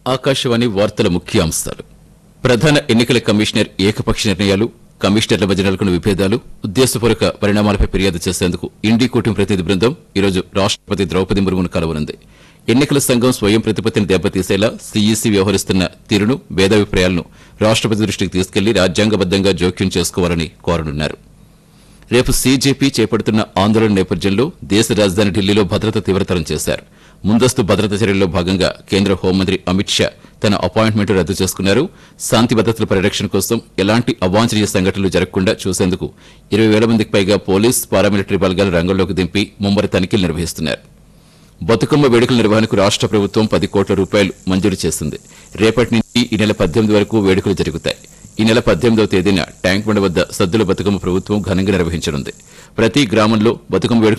ఆకాశవాణి వార్తల ముఖ్యాంశాలు ప్రధాన ఎన్నికల కమిషనర్ ఏకపక్ష నిర్ణయాలు కమిషనర్ల మధ్య నెలకొన్న విభేదాలు ఉద్దేశపూర్వక పరిణామాలపై ఫిర్యాదు చేసేందుకు ఇండి కూటమి ప్రతినిధి బృందం ఈరోజు రాష్ట్రపతి ద్రౌపది ముర్మును కలవనుంది ఎన్నికల సంఘం స్వయం ప్రతిపత్తిని దెబ్బతీసేలా సీఈసీ వ్యవహరిస్తున్న తీరును భేదాభిప్రాయాలను రాష్ట్రపతి దృష్టికి తీసుకెళ్లి రాజ్యాంగబద్దంగా జోక్యం చేసుకోవాలని కోరనున్నారు రేపు సీజేపీ చేపడుతున్న ఆందోళన నేపథ్యంలో దేశ రాజధాని ఢిల్లీలో భద్రత తీవ్రతరం చేశారు ముందస్తు భద్రత చర్యల్లో భాగంగా కేంద్ర హోంమంత్రి అమిత్ షా తన అపాయింట్మెంట్ రద్దు చేసుకున్నారు శాంతి భద్రతల పరిరక్షణ కోసం ఎలాంటి అవాంఛనీయ సంఘటనలు జరగకుండా చూసేందుకు ఇరవై వేల మందికి పైగా పోలీస్ పారామిలిటరీ బలగాలు రంగంలోకి దింపి ముమ్మర తనిఖీలు నిర్వహిస్తున్నారు బతుకమ్మ వేడుకల నిర్వహణకు రాష్ట్ర ప్రభుత్వం పది కోట్ల రూపాయలు మంజూరు చేసింది రేపటి నుంచి ఈ నెల పద్దెనిమిది వరకు వేడుకలు జరుగుతాయి ఈ నెల పద్దెనిమిదవ తేదీన ట్యాంక్ బండ్ వద్ద సద్దుల బతుకమ్మ ప్రభుత్వం ఘనంగా నిర్వహించనుంది ప్రతి గ్రామంలో బతుకమ్మ వేడుకలు